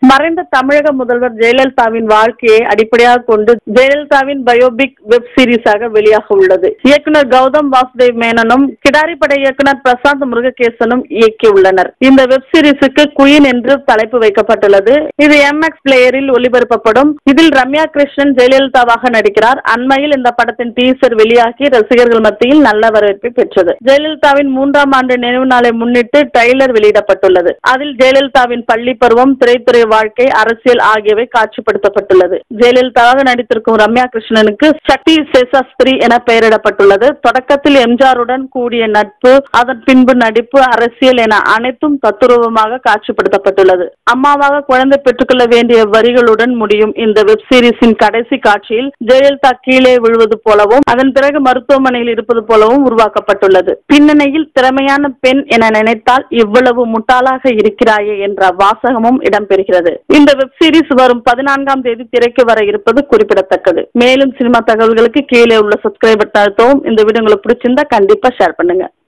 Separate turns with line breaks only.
மறைந்த தமிழக முதல்வர் ஜெயலலிதாவின் வாழ்க்கையை அடிப்படையாக கொண்டு ஜெயலலிதாவின் பயோபிக் வெப் சீரிஸாக வெளியாக உள்ளது இயக்குனர் கௌதம் வாசுதேவ் மேனனும் கிடாரிப்படை இயக்குனர் பிரசாந்த் முருககேசனும் இயக்கியுள்ளனர் இந்த வெப் சீரிஸுக்கு குயின் என்று தலைப்பு வைக்கப்பட்டுள்ளது இது எம்எக்ஸ் பிளேயரில் ஒளிபரப்பப்படும் இதில் ரம்யா கிருஷ்ணன் ஜெயலலிதாவாக நடிக்கிறார் அண்மையில் இந்த படத்தின் டீசர் வெளியாகி ரசிகர்கள் மத்தியில் நல்ல வரவேற்பை பெற்றது ஜெயலலிதாவின் மூன்றாம் ஆண்டு நினைவு நாளை முன்னிட்டு ட்ரெய்லர் வெளியிடப்பட்டுள்ளது அதில் ஜெயலலிதாவின் பள்ளி பருவம் திரைத்துறை வாழ்க்கை அரசியல் ஆகியவை காட்சிப்படுத்தப்பட்டுள்ளது ஜெயலலிதாவாக நடித்திருக்கும் ரம்யா கிருஷ்ணனுக்கு சக்தி சேஷாஸ்திரி என பெயரிடப்பட்டுள்ளது தொடக்கத்தில் எம்ஜிஆருடன் கூடிய நட்பு அதன் பின்பு நடிப்பு அரசியல் என அனைத்தும் தத்துரூபமாக காட்சிப்படுத்தப்பட்டுள்ளது அம்மாவாக குழந்தை பெற்றுக்கொள்ள வேண்டிய வரிகளுடன் முடியும் இந்த வெப் சீரிஸின் கடைசி காட்சியில் ஜெயலலிதா கீழே விழுவது போலவும் அதன் பிறகு மருத்துவமனையில் இருப்பது போலவும் உருவாக்கப்பட்டுள்ளது பின்னணியில் திறமையான பெண் என நினைத்தால் இவ்வளவு முட்டாளாக இருக்கிறாயே என்ற வாசகமும் இடம்பெறுகிறது இந்த வெப் சீரிஸ் வரும் பதினான்காம் தேதி திரைக்கு வர இருப்பது குறிப்பிடத்தக்கது மேலும் சினிமா தகவல்களுக்கு கீழே உள்ள சப்ஸ்கிரைபர் அழுத்தவும் இந்த வீடியோ உங்களுக்கு பிடிச்சிருந்தா கண்டிப்பா ஷேர் பண்ணுங்க